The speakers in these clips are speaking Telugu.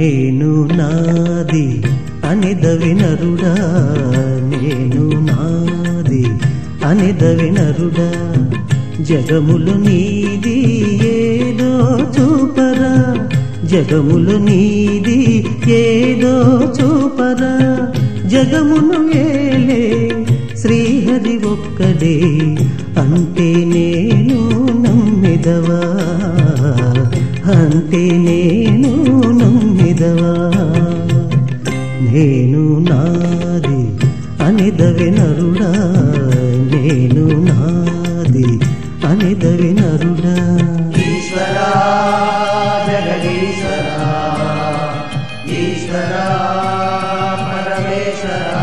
నేను నాది అనిదవి నరుడా నేను నాది అనిదవి నరుడా జగములు నీది ఏదో చూపరా జగములు నీది ఏదో చూపరా జగమును ఏలే శ్రీహరి ఒక్కడే అంటే నేను నమ్మిదవా అంటే నేను నమ్మిదవా నేను నాది అనిదవి నరుడా నేను నాది అనిదవి నరుడా ఈశ్వరా జగదీశ్వరా ఈశ్వరా పరమేశ్వరా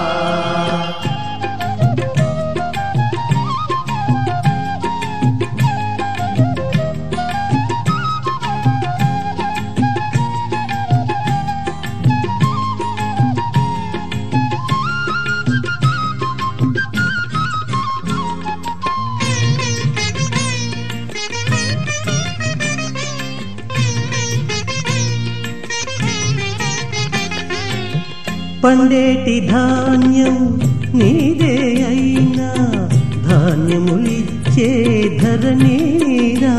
పండేటి ధాన్యం నీదే అయినా ధాన్యములిచ్చే ధరణీరా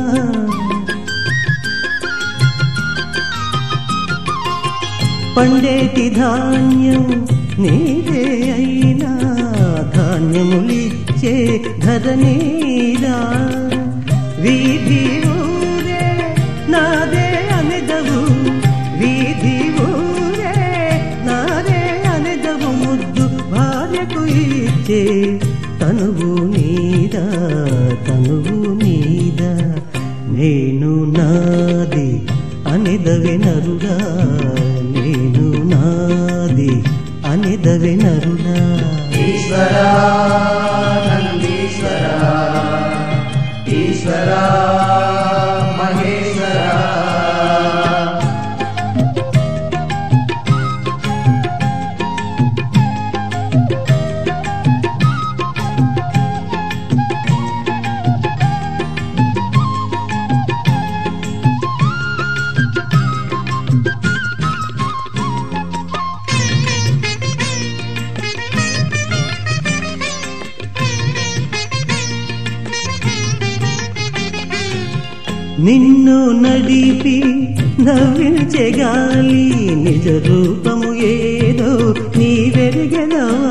పండేటి ధాన్యం నీదే అయినా ధాన్యములిచ్చే ధరణీరా వీధి ఊరే నాదే అనెదవు వీధి ఊరే నాదే అనెదవు ముద్దు భార్యకు ఇచ్చే తనువు నీదా తనువు నీదా నేను నాది అనిదవి నరుడా నేను నాది అనిదవి నరుడా ఈశ్వరా నందీశ్వరా ఈశ్వరా మహేశ్వరా నిన్ను నడిపి నవ్వించే గాలి నిజ రూపము ఏదో నీ వెరిగెదవా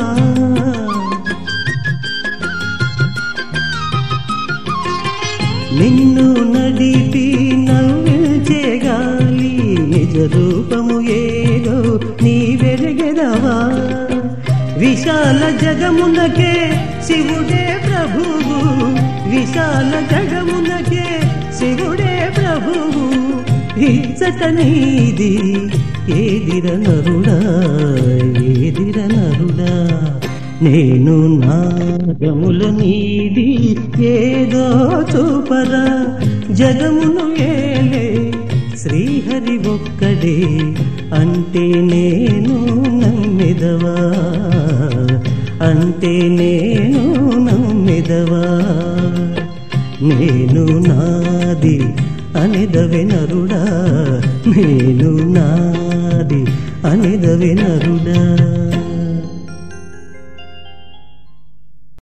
నిన్ను నడిపి నవ్వించే గాలి నిజ రూపము ఏదో నీ వెరిగెదవా విశాల జగమునకే శివుడే ప్రభువు విశాల జగమునకే శివుడే ప్రభువు ఇచ్చట నీది ఏదిర నరుడా ఏదిర నరుడా నేను నాగముల నీది ఏదో చూపరా జగమును ఏలే శ్రీహరి ఒక్కడే అంటే నేను నమ్మిదవా అంటే నేను నమ్మిదవా నేను నాది అనిదవి నరుడా నేను నాది అనిదవి నరుడా